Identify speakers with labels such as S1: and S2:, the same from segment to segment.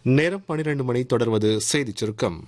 S1: நேரம் பன்னிரண்டு மணி தொடர்வது செய்திச் சுருக்கம்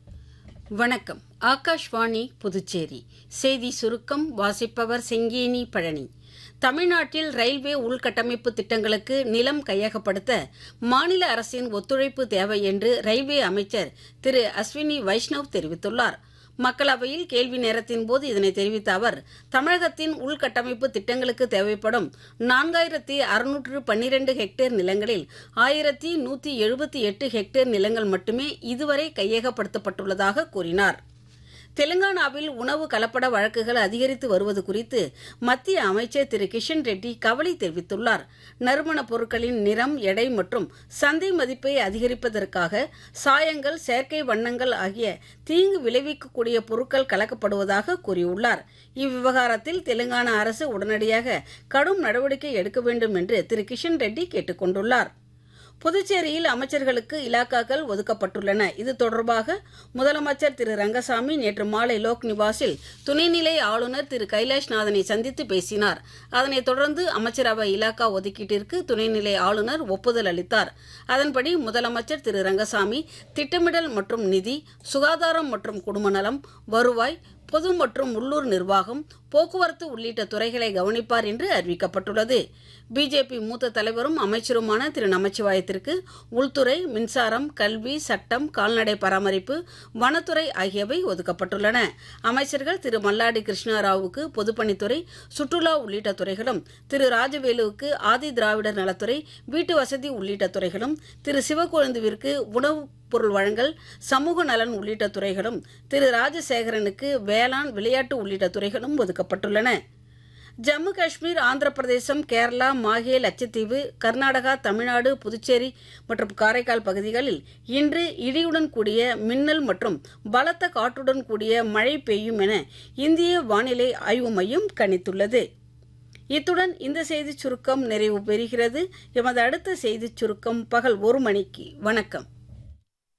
S2: வணக்கம் ஆகாஷ்வாணி புதுச்சேரி செய்தி சுருக்கம் வாசிப்பவர் செங்கேனி பழனி தமிழ்நாட்டில் ரயில்வே உள்கட்டமைப்பு திட்டங்களுக்கு நிலம் கையகப்படுத்த மாநில அரசின் ஒத்துழைப்பு தேவை என்று ரயில்வே அமைச்சர் திரு அஸ்வினி வைஷ்ணவ் தெரிவித்துள்ளார் மக்களவையில் கேள்வி நேரத்தின் போது இதனை தெரிவித்த அவர் தமிழகத்தின் உள்கட்டமைப்பு திட்டங்களுக்கு தேவைப்படும் நான்காயிரத்தி அறுநூற்று பன்னிரண்டு ஹெக்டேர் நிலங்களில் ஆயிரத்தி நூற்றி எழுபத்தி எட்டு ஹெக்டேர் நிலங்கள் மட்டுமே இதுவரை கையகப்படுத்தப்பட்டுள்ளதாக கூறினார் தெலுங்கானாவில் உணவு கலப்பட வழக்குகள் அதிகரித்து வருவது குறித்து மத்திய அமைச்சர் திரு கிஷன் ரெட்டி கவலை தெரிவித்துள்ளார் நறுமணப் பொருட்களின் நிறம் எடை மற்றும் சந்தை மதிப்பை அதிகரிப்பதற்காக சாயங்கள் செயற்கை வண்ணங்கள் ஆகிய தீங்கு விளைவிக்கக்கூடிய பொருட்கள் கலக்கப்படுவதாக கூறியுள்ளார் இவ்விவகாரத்தில் தெலுங்கானா அரசு உடனடியாக கடும் நடவடிக்கை எடுக்க வேண்டும் என்று திரு கிஷன் ரெட்டி கேட்டுக் கொண்டுள்ளார் புதுச்சேரியில் அமைச்சர்களுக்கு இலாக்காக்கள் ஒதுக்கப்பட்டுள்ளன இது தொடர்பாக முதலமைச்சர் திரு ரங்கசாமி நேற்று மாலை லோக் நிவாசில் துணைநிலை ஆளுநர் திரு கைலாஷ்நாதனை சந்தித்து பேசினார் அதனைத் தொடர்ந்து அமைச்சரவை இலாக்கா ஒதுக்கீட்டிற்கு துணைநிலை ஆளுநர் ஒப்புதல் அளித்தார் அதன்படி முதலமைச்சர் திரு ரங்கசாமி திட்டமிடல் மற்றும் நிதி சுகாதாரம் மற்றும் குடும்ப நலம் வருவாய் பொது மற்றும் உள்ளூர் நிர்வாகம் போக்குவரத்து உள்ளிட்ட துறைகளை கவனிப்பார் என்று அறிவிக்கப்பட்டுள்ளது பிஜேபி மூத்த தலைவரும் அமைச்சருமான திரு நமச்சிவாயத்திற்கு உள்துறை மின்சாரம் கல்வி சட்டம் கால்நடை பராமரிப்பு வனத்துறை ஆகியவை ஒதுக்கப்பட்டுள்ளன அமைச்சர்கள் திரு மல்லாடி கிருஷ்ணாராவுக்கு பொதுப்பணித்துறை சுற்றுலா உள்ளிட்ட துறைகளும் திரு ராஜவேலுவுக்கு ஆதி திராவிடர் நலத்துறை வீட்டு வசதி உள்ளிட்ட துறைகளும் திரு சிவக்கொழுந்துவிற்கு உணவு பொருள் வழங்கல் சமூக நலன் உள்ளிட்ட துறைகளும் திரு ராஜசேகரனுக்கு வேளாண் விளையாட்டு உள்ளிட்ட துறைகளும் ஒதுக்கப்பட்டுள்ளன ஜம்மு காஷ்மீர் ஆந்திர பிரதேசம் கேரளா மாஹே லட்சத்தீவு கர்நாடகா தமிழ்நாடு புதுச்சேரி மற்றும் காரைக்கால் பகுதிகளில் இன்று இடியுடன் கூடிய மின்னல் மற்றும் பலத்த காற்றுடன் கூடிய மழை பெய்யும் என இந்திய வானிலை ஆய்வு மையம் கணித்துள்ளது இத்துடன் இந்த செய்திச் சுருக்கம் நிறைவு பெறுகிறது எமது அடுத்த செய்திச் சுருக்கம் பகல் ஒரு மணிக்கு வணக்கம்